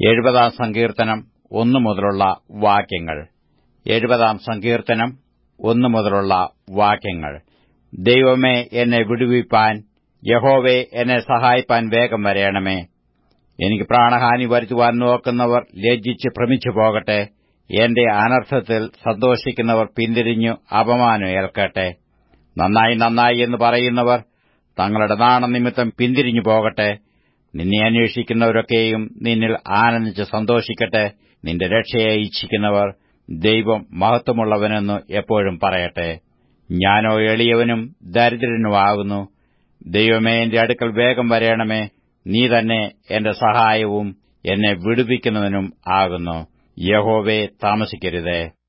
എഴുപതാം സങ്കീർത്തനം ഒന്നു മുതലുള്ള വാക്യങ്ങൾ എഴുപതാം സങ്കീർത്തനം ഒന്നു മുതലുള്ള വാക്യങ്ങൾ ദൈവമേ എന്നെ വിടുവിപ്പാൻ യഹോവേ എന്നെ സഹായിപ്പാൻ വേഗം വരേണമേ എനിക്ക് പ്രാണഹാനി വരുത്തുവാൻ നോക്കുന്നവർ ലജ്ജിച്ച് ഭ്രമിച്ചു പോകട്ടെ എന്റെ അനർത്ഥത്തിൽ സന്തോഷിക്കുന്നവർ പിന്തിരിഞ്ഞു അപമാനം ഏൽക്കട്ടെ നന്നായി നന്നായി എന്ന് പറയുന്നവർ തങ്ങളുടെ നാണനിമിത്തം പിന്തിരിഞ്ഞു പോകട്ടെ നിന്നെ അന്വേഷിക്കുന്നവരൊക്കെയും നിന്നിൽ ആനന്ദിച്ച് സന്തോഷിക്കട്ടെ നിന്റെ രക്ഷയെ ഇച്ഛിക്കുന്നവർ ദൈവം മഹത്വമുള്ളവനെന്ന് എപ്പോഴും പറയട്ടെ ഞാനോ എളിയവനും ദരിദ്രനുമാകുന്നു ദൈവമേ എന്റെ അടുക്കൽ വേഗം വരേണമേ നീ തന്നെ എന്റെ സഹായവും എന്നെ വിടുവിക്കുന്നവനും ആകുന്നു യഹോവേ താമസിക്കരുതേ